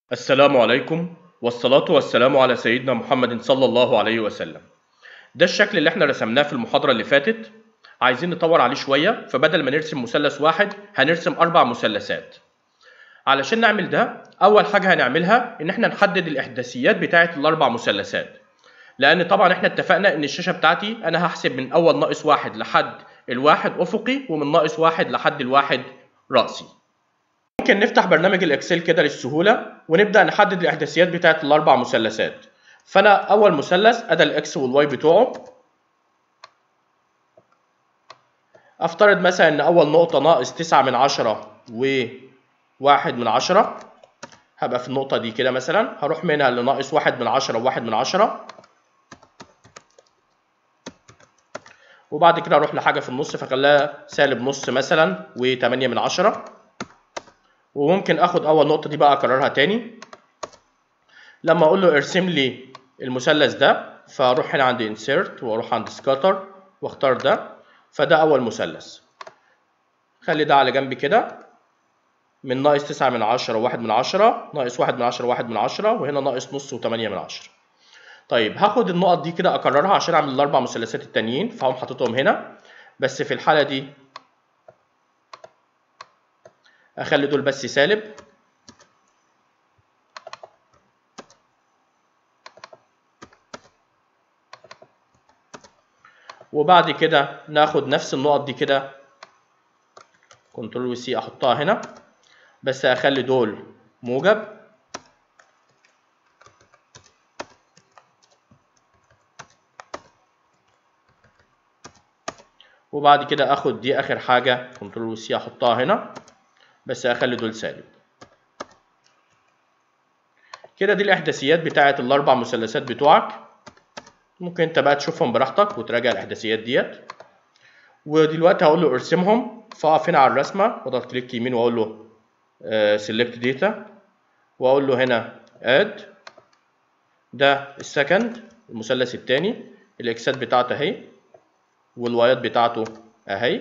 السلام عليكم والصلاة والسلام على سيدنا محمد صلى الله عليه وسلم ده الشكل اللي احنا رسمناه في المحاضرة اللي فاتت عايزين نطور عليه شوية فبدل ما نرسم مثلث واحد هنرسم أربع مثلثات علشان نعمل ده أول حاجة هنعملها إن احنا نحدد الإحداثيات بتاعة الأربع مثلثات لأن طبعا احنا اتفقنا إن الشاشة بتاعتي أنا هحسب من أول ناقص واحد لحد الواحد أفقي ومن ناقص واحد لحد الواحد رأسي ممكن نفتح برنامج الاكسل كده للسهوله ونبدا نحدد الاحداثيات بتاعه الاربع مثلثات فانا اول مثلث ادى الاكس والواي بتوعه افترض مثلا ان اول نقطه ناقص تسعة من عشرة وواحد من عشرة هبقى في النقطة دي كده مثلا هروح منها لناقص واحد من عشرة وواحد من عشرة وبعد كده اروح لحاجة في النص فخليها سالب نص مثلا وتمانية من عشرة وممكن اخد اول نقطة دي بقى اكررها تاني لما اقول له ارسم لي المثلث ده فاروح هنا عند insert واروح عند scatter واختار ده فده اول مثلث خلي ده على جنب كده من ناقص تسعة من عشرة وواحد من عشرة ناقص واحد من عشرة وواحد من عشرة وهنا ناقص نص وتمانية من عشرة طيب هاخد النقط دي كده اكررها عشان اعمل الاربع مثلثات التانيين فهقوم حاططهم هنا بس في الحالة دي اخلي دول بس سالب وبعد كده ناخد نفس النقط دي كده كنترول وسي احطها هنا بس اخلي دول موجب وبعد كده اخد دي اخر حاجه كنترول وسي احطها هنا بس اخلي دول سالب كده دي الاحداثيات بتاعه الاربع مثلثات بتوعك ممكن انت بقى تشوفهم براحتك وتراجع الاحداثيات ديت ودلوقتي هقول له ارسمهم فاقف هنا على الرسمه واضغط كليك يمين واقول له سيلكت داتا واقول له هنا اد ده السكند المثلث الثاني الاكسات بتاعته اهي والوايات بتاعته اهي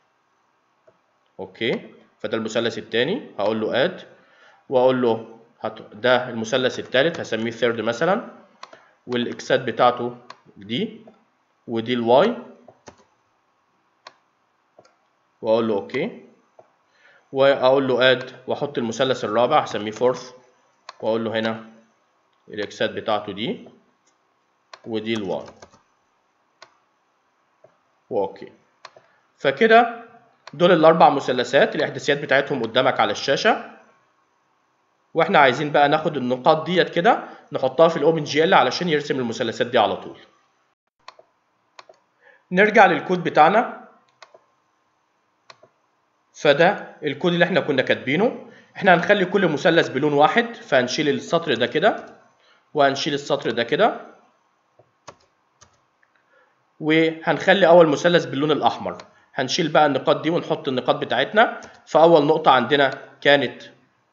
اوكي فده المثلث الثاني هقول له اد واقول له هت... ده المثلث الثالث هسميه ثيرد مثلا والاكسات بتاعته دي ودي الواي واقول له اوكي واقول له اد واحط المثلث الرابع هسميه فورث واقول له هنا الاكسات بتاعته دي ودي الواي واوكي فكده دول الاربع مثلثات الاحداثيات بتاعتهم قدامك على الشاشه واحنا عايزين بقى ناخد النقاط ديت كده نحطها في الاوبن جي ال علشان يرسم المثلثات دي على طول نرجع للكود بتاعنا فده الكود اللي احنا كنا كاتبينه احنا هنخلي كل مثلث بلون واحد فهنشيل السطر ده كده وهنشيل السطر ده كده وهنخلي اول مثلث باللون الاحمر هنشيل بقى النقاط دي ونحط النقاط بتاعتنا فأول نقطة عندنا كانت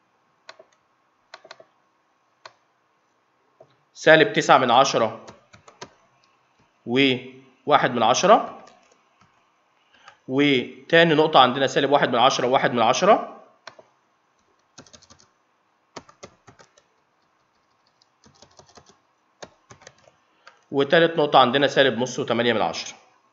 سالب تسعة من عشرة وواحد من عشرة وتاني نقطة عندنا سالب واحد من عشرة وواحد من عشرة وتالت نقطة عندنا سالب نص وتمانية من عشرة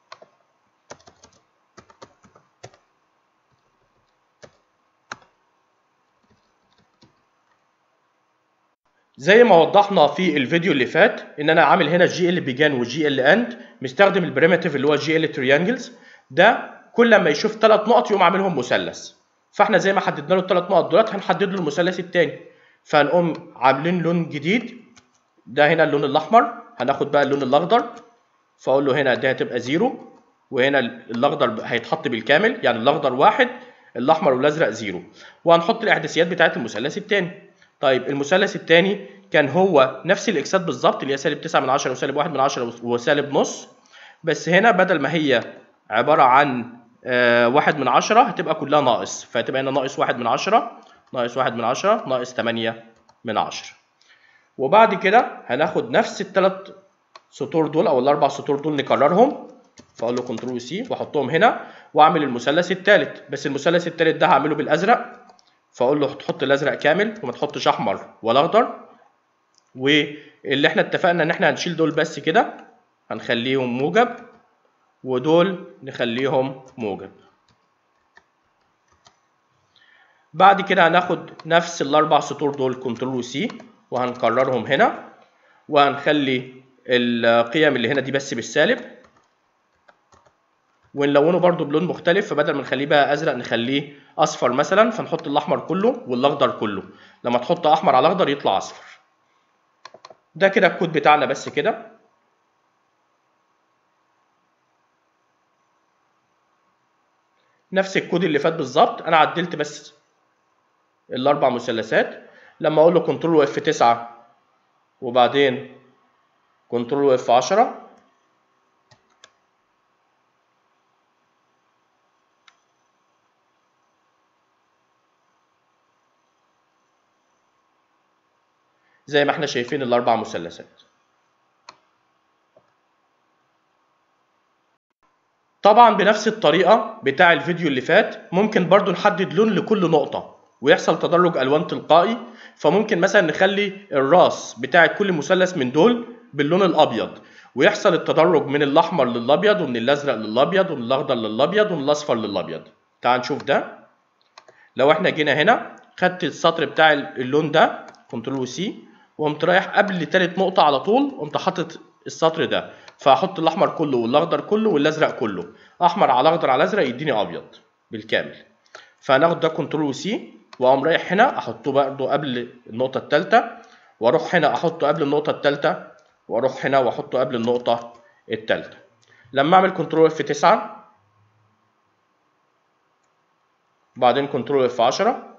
زي ما وضحنا في الفيديو اللي فات ان انا عامل هنا جي ال بيجان وجي ال اند مستخدم البريمتيف اللي هو جي ال تريانجلز ده كل ما يشوف ثلاث نقط يقوم عاملهم مثلث فاحنا زي ما حددنا له الثلاث نقط دولت هنحدد له المثلث الثاني فهنقوم عاملين لون جديد ده هنا اللون الاحمر هناخد بقى اللون الاخضر فاقول له هنا ده هتبقى زيرو وهنا الاخضر هيتحط بالكامل يعني الاخضر واحد الاحمر والازرق زيرو وهنحط الاحداثيات بتاعت المثلث الثاني طيب المثلث الثاني كان هو نفس الاكسات بالظبط اللي هي سالب 9 من 10 وسالب 1 من 10 وسالب نص بس هنا بدل ما هي عباره عن آه 1 من 10 هتبقى كلها ناقص فهتبقى هنا ناقص 1 من 10 ناقص 1 من 10 ناقص 8 من 10 وبعد كده هناخد نفس الثلاث سطور دول او الاربع سطور دول نكررهم فاقول له كنترول سي واحطهم هنا واعمل المثلث الثالث بس المثلث الثالث ده هعمله بالازرق فاقول له تحط الازرق كامل وما تحطش احمر ولا اخضر واللي احنا اتفقنا ان احنا هنشيل دول بس كده هنخليهم موجب ودول نخليهم موجب بعد كده هناخد نفس الاربع سطور دول كنترول وسي وهنكررهم هنا وهنخلي القيم اللي هنا دي بس بالسالب ونلونه برضو بلون مختلف فبدل ما نخليه بقى ازرق نخليه اصفر مثلا فنحط الاحمر كله والاخضر كله لما تحط احمر على اخضر يطلع اصفر ده كده الكود بتاعنا بس كده نفس الكود اللي فات بالظبط انا عدلت بس الاربع مثلثات لما اقول له كنترول اف 9 وبعدين كنترول اف 10 زي ما احنا شايفين الاربع مثلثات طبعا بنفس الطريقة بتاع الفيديو اللي فات ممكن برضو نحدد لون لكل نقطة ويحصل تدرج الوان تلقائي فممكن مثلا نخلي الراس بتاع كل مثلث من دول باللون الابيض ويحصل التدرج من الاحمر للابيض ومن الازرق للابيض ومن الاخضر للابيض ومن الاصفر للابيض تعال نشوف ده لو احنا جينا هنا خدت السطر بتاع اللون ده كنترول سي وقمت رايح قبل تالت نقطة على طول قمت حاطط السطر ده فهحط الاحمر كله والاخضر كله والازرق كله احمر على اخضر على ازرق يديني ابيض بالكامل فهناخد ده كنترول سي واقوم رايح هنا احطه برضه قبل النقطة التالتة واروح هنا احطه قبل النقطة التالتة واروح هنا واحطه قبل النقطة التالتة لما اعمل كنترول اف 9 بعدين كنترول اف 10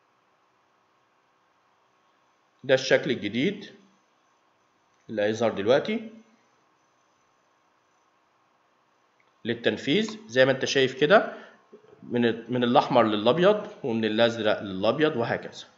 ده الشكل الجديد اللي هيظهر دلوقتي للتنفيذ زي ما انت شايف كده من من الاحمر للابيض ومن الازرق للابيض وهكذا